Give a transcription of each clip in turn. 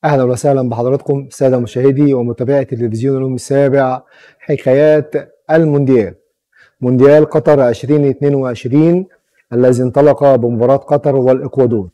اهلا وسهلا بحضراتكم الساده مشاهدي ومتابعي تلفزيون اليوم السابع حكايات المونديال مونديال قطر 2022 الذي انطلق بمباراه قطر والاكوادور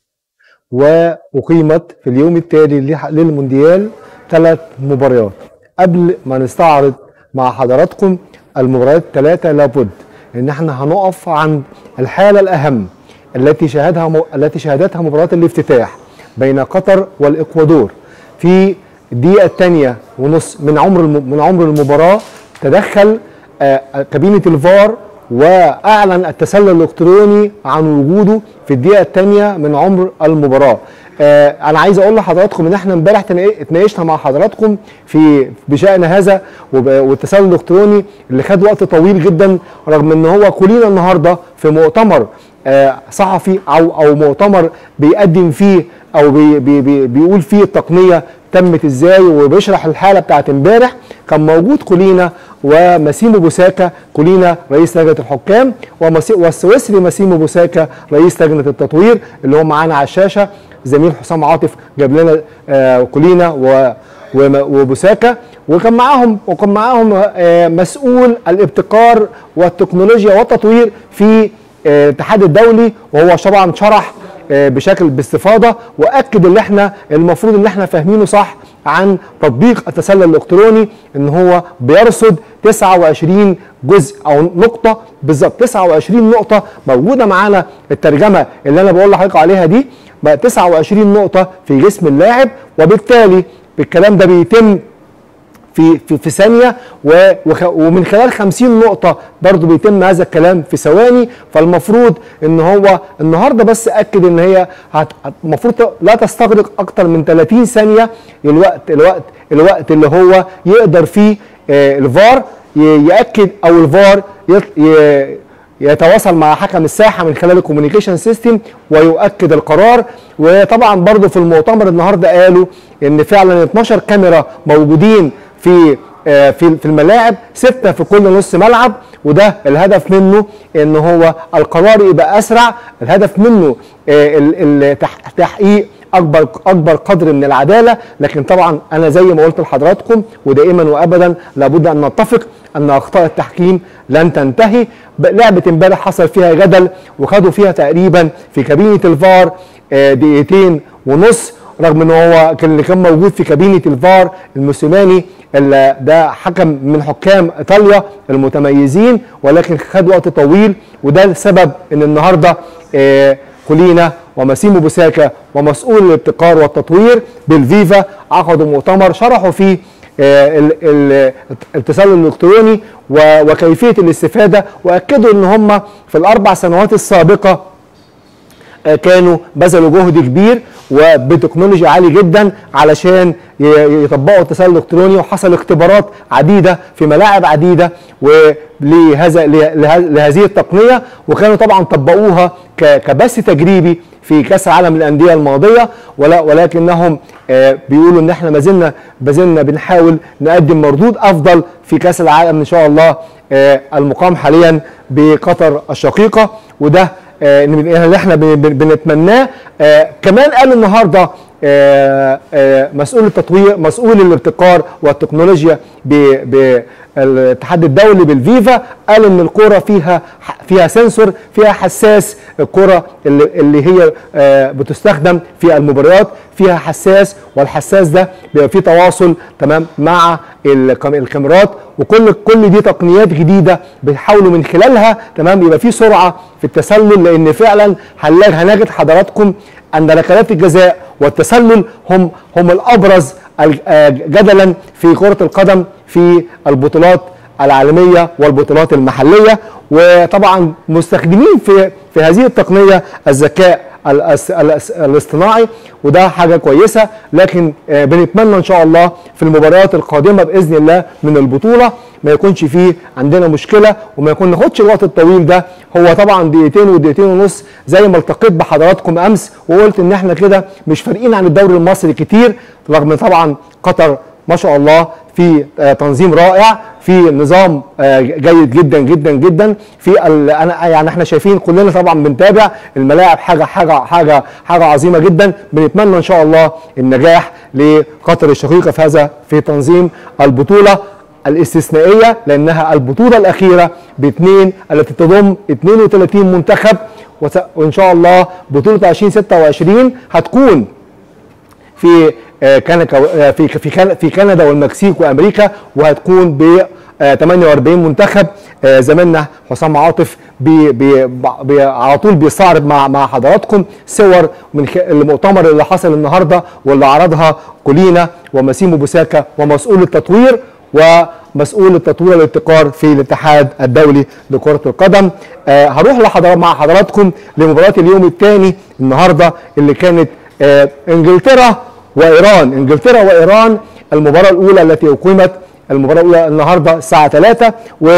واقيمت في اليوم التالي للمونديال ثلاث مباريات قبل ما نستعرض مع حضراتكم المباريات الثلاثه لابد ان احنا هنقف عند الحاله الاهم التي شاهدها م... التي شهدتها مباراه الافتتاح بين قطر والاكوادور في الدقيقه الثانيه ونص من عمر الم... من عمر المباراه تدخل آه كابينه الفار واعلن التسلل الالكتروني عن وجوده في الدقيقه الثانيه من عمر المباراه آه انا عايز اقول لحضراتكم ان احنا امبارح اتناقشنا مع حضراتكم في بشان هذا والتسلل الالكتروني اللي خد وقت طويل جدا رغم ان هو كلنا النهارده في مؤتمر آه صحفي او او مؤتمر بيقدم فيه او بي بي بي بيقول فيه التقنيه تمت ازاي وبيشرح الحاله بتاعت امبارح كان موجود كولينا وماسيمو بوساكا كولينا رئيس لجنه الحكام والسويسري ماسيمو بوساكا رئيس لجنه التطوير اللي هو معانا على الشاشه زميل حسام عاطف جاب لنا آه كولينا و وبوساكا وكان معاهم وكان معاهم آه مسؤول الابتكار والتكنولوجيا والتطوير في الاتحاد آه الدولي وهو طبعا شرح بشكل باستفاضه واكد اللي احنا المفروض ان احنا فاهمينه صح عن تطبيق التسلل الالكتروني ان هو بيرصد 29 جزء او نقطه بالظبط 29 نقطه موجوده معانا الترجمه اللي انا بقول لحضرتك عليها دي بقى 29 نقطه في جسم اللاعب وبالتالي الكلام ده بيتم في في في ثانيه ومن خلال 50 نقطه برضه بيتم هذا الكلام في ثواني فالمفروض ان هو النهارده بس اكد ان هي المفروض لا تستغرق اكتر من 30 ثانيه الوقت الوقت الوقت اللي هو يقدر فيه الفار ياكد او الفار يتواصل مع حكم الساحه من خلال الكوميونيكيشن سيستم ويؤكد القرار وطبعا برضه في المؤتمر النهارده قالوا ان فعلا 12 كاميرا موجودين في في في الملاعب ستة في كل نص ملعب وده الهدف منه ان هو القرار يبقى اسرع الهدف منه تحقيق اكبر اكبر قدر من العداله لكن طبعا انا زي ما قلت لحضراتكم ودائما وابدا لابد ان نتفق ان اخطاء التحكيم لن تنتهي لعبه امبارح حصل فيها جدل وخدوا فيها تقريبا في كابينه الفار دقيقتين ونص رغم ان هو كان اللي كان موجود في كابينه الفار الموسيماني ده حكم من حكام ايطاليا المتميزين ولكن خد وقت طويل وده السبب ان النهارده كولينا وماسيمو بوساكا ومسؤول الابتكار والتطوير بالفيفا عقدوا مؤتمر شرحوا فيه التسلل الالكتروني وكيفيه الاستفاده واكدوا ان هم في الاربع سنوات السابقه كانوا بذلوا جهد كبير وبتكنولوجيا عالي جدا علشان يطبقوا التسلل الالكتروني وحصل اختبارات عديده في ملاعب عديده ولهذا لهذه التقنيه وكانوا طبعا طبقوها كبث تجريبي في كاس العالم للانديه الماضيه ولا ولكنهم بيقولوا ان احنا ما زلنا ما زلنا بنحاول نقدم مردود افضل في كاس العالم ان شاء الله المقام حاليا بقطر الشقيقه وده اللي احنا بنتمناه كمان قال النهارده مسؤول التطوير مسؤول الابتكار والتكنولوجيا بالاتحاد الدولي بالفيفا قال ان الكره فيها فيها سنسور فيها حساس الكره اللي, اللي هي بتستخدم في المباريات فيها حساس والحساس ده بيبقى فيه تواصل تمام مع الكاميرات وكل كل دي تقنيات جديده بيحاولوا من خلالها تمام يبقى في سرعه في التسلل لان فعلا هنجد حضراتكم ان ركلات الجزاء والتسلل هم هم الابرز جدلا في كره القدم في البطولات العالميه والبطولات المحليه وطبعا مستخدمين في في هذه التقنيه الذكاء الاصطناعي وده حاجه كويسه لكن بنتمنى ان شاء الله في المباريات القادمه باذن الله من البطوله ما يكونش فيه عندنا مشكله وما يكون ناخدش الوقت الطويل ده هو طبعا دقيقتين ودقيقتين ونص زي ما التقيت بحضراتكم امس وقلت ان احنا كده مش فارقين عن الدوري المصري كتير رغم طبعا قطر ما شاء الله في آه، تنظيم رائع في نظام آه، جيد جدا جدا جدا في ال- انا يعني احنا شايفين كلنا طبعا بنتابع الملاعب حاجه حاجه حاجه حاجه عظيمه جدا بنتمنى ان شاء الله النجاح لقطر الشقيقه في هذا في تنظيم البطوله الاستثنائيه لانها البطوله الاخيره باثنين التي تضم 32 منتخب وس- وان شاء الله بطوله 2026 هتكون في آه، كندا آه، في في كان- في كندا والمكسيك وامريكا وهتكون ب آه، 48 منتخب آه، زميلنا حسام عاطف بي بي بي على طول بيستعرض مع مع حضراتكم صور من خ- المؤتمر اللي حصل النهارده واللي عرضها كولينا وماسيمو بوساكا ومسؤول التطوير ومسؤول التطوير والابتكار في الاتحاد الدولي لكرة القدم آه هروح لحضرات مع حضراتكم لمباراة اليوم الثاني النهارده اللي كانت آه انجلترا وايران انجلترا وايران المباراة الاولى التي اقيمت المباراة الاولى النهارده الساعة 3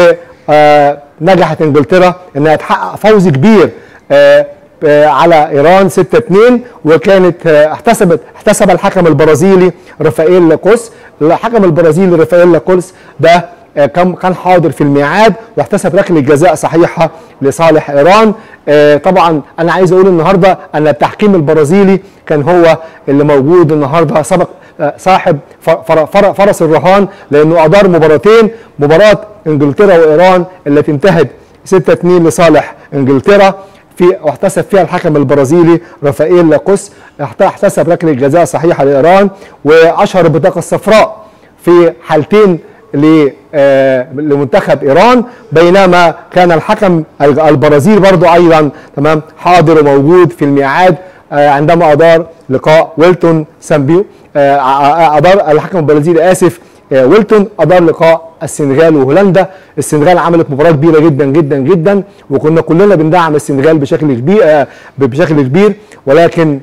ونجحت انجلترا انها تحقق فوز كبير آه آه، على ايران 6 2 وكانت آه، احتسبت احتسب الحكم البرازيلي رافائيل لاكوس الحكم البرازيلي رافائيل لاكوس ده آه، كان كان حاضر في الميعاد واحتسب ركله جزاء صحيحه لصالح ايران آه، طبعا انا عايز اقول النهارده ان التحكيم البرازيلي كان هو اللي موجود النهارده سبق آه، صاحب ف- فر- فر- فرس الرهان لانه ادار مباراتين مباراه انجلترا وايران التي انتهت 6 2 لصالح انجلترا في واحتسب فيها الحكم البرازيلي رافائيل لاكوس احت- احتسب ركله جزاء صحيحه لايران واشهر البطاقه الصفراء في حالتين ل- آه، لمنتخب ايران بينما كان الحكم الج- البرازيل برضو ايضا تمام حاضر وموجود في الميعاد آه، عندما ادار لقاء ويلتون سامبيو آه، ع- ادار الحكم البرازيلي اسف آه، ويلتون ادار لقاء السنغال وهولندا السنغال عملت مباراه كبيره جدا جدا جدا وكنا كلنا بندعم السنغال بشكل كبير آه، بشكل كبير ولكن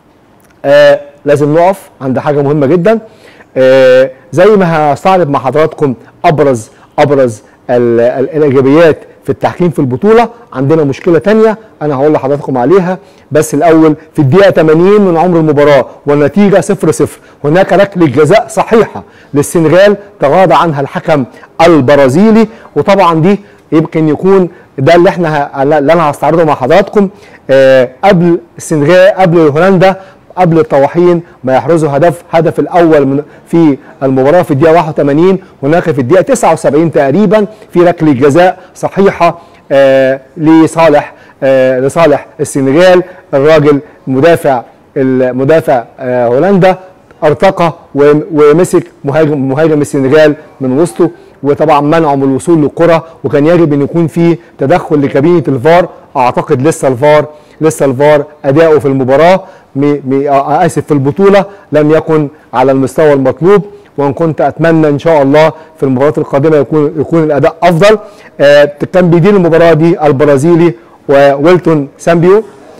آه لازم نقف عند حاجه مهمه جدا آه زي ما هستعرض مع حضراتكم ابرز ابرز ال- ال- الايجابيات في التحكيم في البطوله عندنا مشكله تانية انا هقول لحضراتكم عليها بس الاول في الدقيقه 80 من عمر المباراه والنتيجه 0 0 هناك ركله جزاء صحيحه للسنغال تغاضى عنها الحكم البرازيلي وطبعا دي يمكن يكون ده اللي احنا ه- اللي انا هستعرضه مع حضراتكم آه قبل السنغال قبل هولندا قبل الطواحين ما يحرزوا هدف هدف الاول من في المباراه في الدقيقه 81 هناك في الدقيقه 79 تقريبا في ركله جزاء صحيحه آه لصالح آه لصالح السنغال الراجل مدافع المدافع آه هولندا ارتقى وم- ومسك مهاجم مهاجم السنغال من وسطه وطبعا منعه من الوصول للكره وكان يجب ان يكون في تدخل لكابينه الفار اعتقد لسه الفار لسه الفار اداؤه في المباراه مي مي آه اسف في البطوله لم يكن على المستوى المطلوب وان كنت اتمنى ان شاء الله في المباريات القادمه يكون يكون الاداء افضل آه كان بيدير المباراه دي البرازيلي وويلتون سامبيو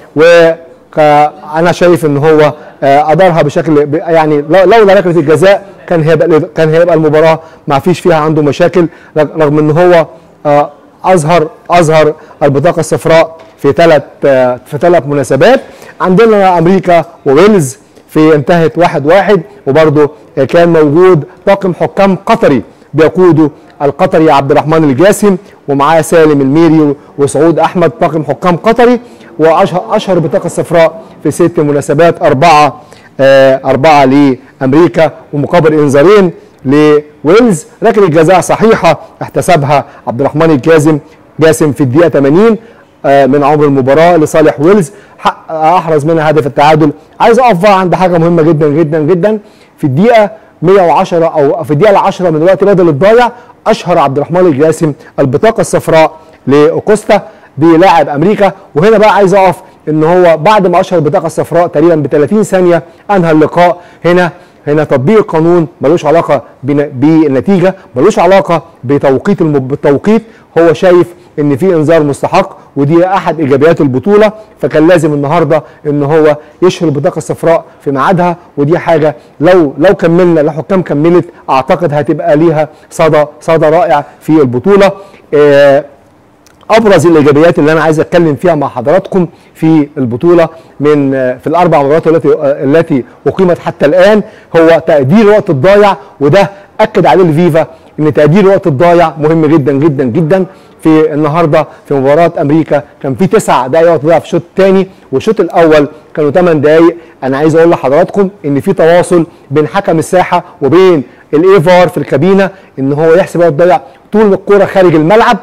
وانا شايف ان هو آه، ادارها بشكل ب- يعني لو- لولا ركله الجزاء كان هيبقى كان هيبقى المباراه ما فيش فيها عنده مشاكل رغ- رغم ان هو آه، اظهر اظهر البطاقه الصفراء في ثلاث في ثلاث مناسبات عندنا امريكا وويلز في انتهت واحد واحد وبرضه كان موجود طاقم حكام قطري بيقوده القطري عبد الرحمن الجاسم ومعاه سالم الميري وسعود احمد طاقم حكام قطري واشهر اشهر بطاقه صفراء في ست مناسبات اربعه آه اربعه لامريكا ومقابل انذارين لويلز ركله جزاء صحيحه احتسبها عبد الرحمن الجاسم جاسم في الدقيقه 80 آه، من عمر المباراه لصالح ويلز حق- احرز منها هدف التعادل عايز اقف بقى عند حاجه مهمه جدا جدا جدا في الدقيقه 110 او في الدقيقه العشرة من الوقت بدل الضايع اشهر عبد الرحمن الجاسم البطاقه الصفراء لاوكوستا دي لاعب امريكا وهنا بقى عايز اقف ان هو بعد ما اشهر البطاقه الصفراء تقريبا ب 30 ثانيه انهى اللقاء هنا هنا تطبيق القانون ملوش علاقه بن- بالنتيجه ملوش علاقه بتوقيت الم- بالتوقيت هو شايف ان في انذار مستحق ودي احد ايجابيات البطوله فكان لازم النهارده ان هو يشهر البطاقه الصفراء في ميعادها ودي حاجه لو لو كملنا لو حكام كملت اعتقد هتبقى ليها صدى صدى رائع في البطوله آه ابرز الايجابيات اللي انا عايز اتكلم فيها مع حضراتكم في البطوله من في الاربع مباريات التي التي اقيمت حتى الان هو تقدير الوقت الضايع وده اكد عليه الفيفا ان تقدير الوقت الضايع مهم جدا جدا جدا في النهارده في مباراه امريكا كان في تسع دقائق وقت ضايع في الشوط الثاني والشوط الاول كانوا 8 دقائق انا عايز اقول لحضراتكم ان في تواصل بين حكم الساحه وبين الايفار في الكابينه ان هو يحسب الوقت الضايع طول ما الكوره خارج الملعب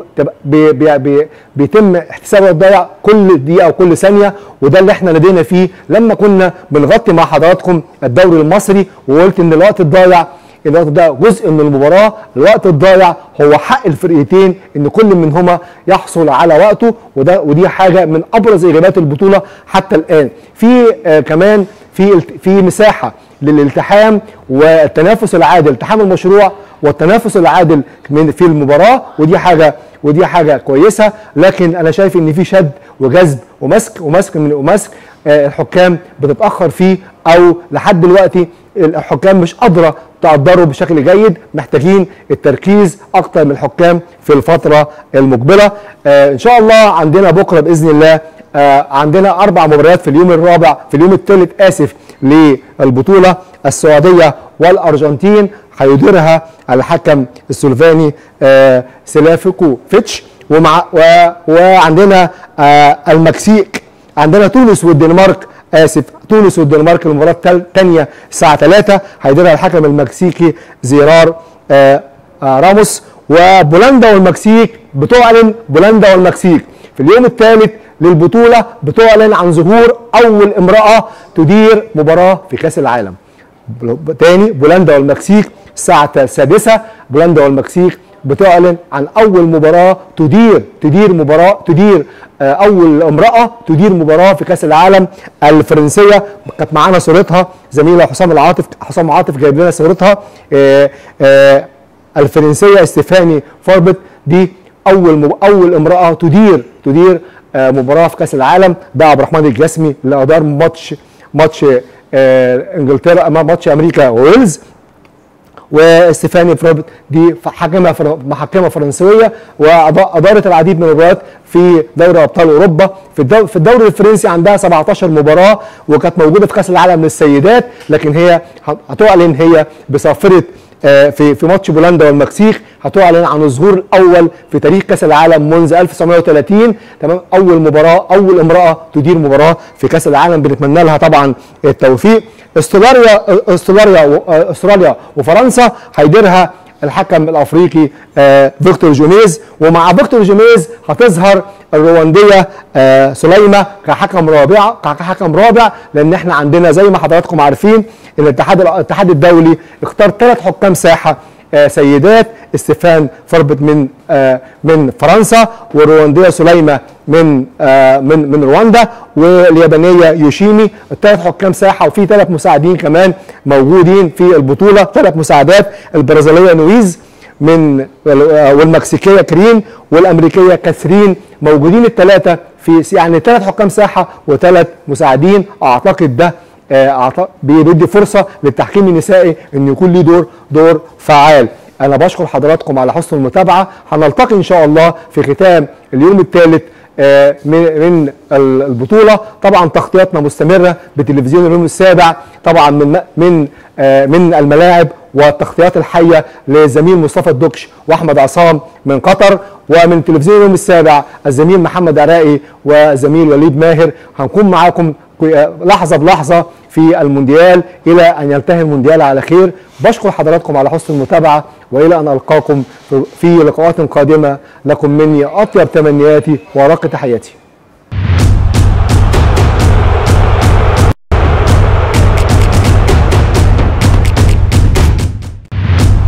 بي بي بي بيتم احتساب الضيع كل دقيقه وكل ثانيه وده اللي احنا نادينا فيه لما كنا بنغطي مع حضراتكم الدوري المصري وقلت ان الوقت الضايع الوقت ده جزء من المباراه الوقت الضايع هو حق الفرقتين ان كل منهما يحصل على وقته وده ودي حاجه من ابرز ايجابيات البطوله حتى الان في آه كمان في في مساحه للالتحام والتنافس العادل التحام المشروع والتنافس العادل من في المباراه ودي حاجه ودي حاجه كويسه لكن انا شايف ان في شد وجذب ومسك ومسك من ومسك آه الحكام بتتاخر فيه او لحد دلوقتي الحكام مش قادره تقدره بشكل جيد محتاجين التركيز اكتر من الحكام في الفتره المقبله آه ان شاء الله عندنا بكره باذن الله آه عندنا اربع مباريات في اليوم الرابع في اليوم الثالث اسف للبطوله السعوديه والارجنتين هيديرها الحكم السلوفاني آه سلافيكو فيتش ومع و وعندنا آه المكسيك عندنا تونس والدنمارك اسف تونس والدنمارك المباراه الثانيه الساعه 3 هيديرها الحكم المكسيكي زيرار آه آه راموس وبولندا والمكسيك بتعلن بولندا والمكسيك في اليوم الثالث للبطوله بتعلن عن ظهور اول امراه تدير مباراه في كاس العالم تاني بولندا والمكسيك الساعه السادسه بولندا والمكسيك بتعلن عن اول مباراه تدير تدير مباراه تدير اول امراه تدير مباراه في كاس العالم الفرنسيه كانت معانا صورتها زميله حسام العاطف حسام عاطف جايب لنا صورتها آآ آآ الفرنسيه استيفاني فوربت دي اول اول امراه تدير تدير مباراه في كاس العالم ده عبد الرحمن الجسمي اللي ادار ماتش ماتش انجلترا امام ماتش امريكا وويلز وستيفاني فروبت دي حكمه فر... محكمه فرنسويه وادارت العديد من المباريات في دوري ابطال اوروبا في الدو... في الدوري الفرنسي عندها 17 مباراه وكانت موجوده في كاس العالم للسيدات لكن هي هتعلن هي بصافره في في ماتش بولندا والمكسيك هتعلن عن الظهور الاول في تاريخ كاس العالم منذ 1930 تمام اول مباراه اول امراه تدير مباراه في كاس العالم بنتمنى لها طبعا التوفيق استراليا استراليا استراليا وفرنسا هيديرها الحكم الافريقي آه فيكتور جوميز ومع فيكتور جوميز هتظهر الروانديه آه سليمه كحكم رابع كحكم رابع لان احنا عندنا زي ما حضراتكم عارفين ان الاتحاد الاتحاد الدولي اختار ثلاث حكام ساحه آه سيدات استيفان فربت من آه من فرنسا والروانديه سليمه من آه من من رواندا واليابانيه يوشيمي الثلاث حكام ساحه وفي ثلاث مساعدين كمان موجودين في البطوله ثلاث مساعدات البرازيليه نويز من والمكسيكيه كرين والامريكيه كاثرين موجودين الثلاثه في يعني ثلاث حكام ساحه وثلاث مساعدين اعتقد ده بيدي فرصه للتحكيم النسائي ان يكون له دور دور فعال انا بشكر حضراتكم على حسن المتابعه هنلتقي ان شاء الله في ختام اليوم الثالث من البطوله طبعا تغطياتنا مستمره بتلفزيون اليوم السابع طبعا من من من الملاعب والتغطيات الحيه للزميل مصطفى الدكش واحمد عصام من قطر ومن تلفزيون اليوم السابع الزميل محمد عراقي والزميل وليد ماهر هنكون معاكم لحظه بلحظه في المونديال الى ان ينتهي المونديال على خير بشكر حضراتكم على حسن المتابعه والى ان القاكم في لقاءات قادمه لكم مني اطيب تمنياتي وارق تحياتي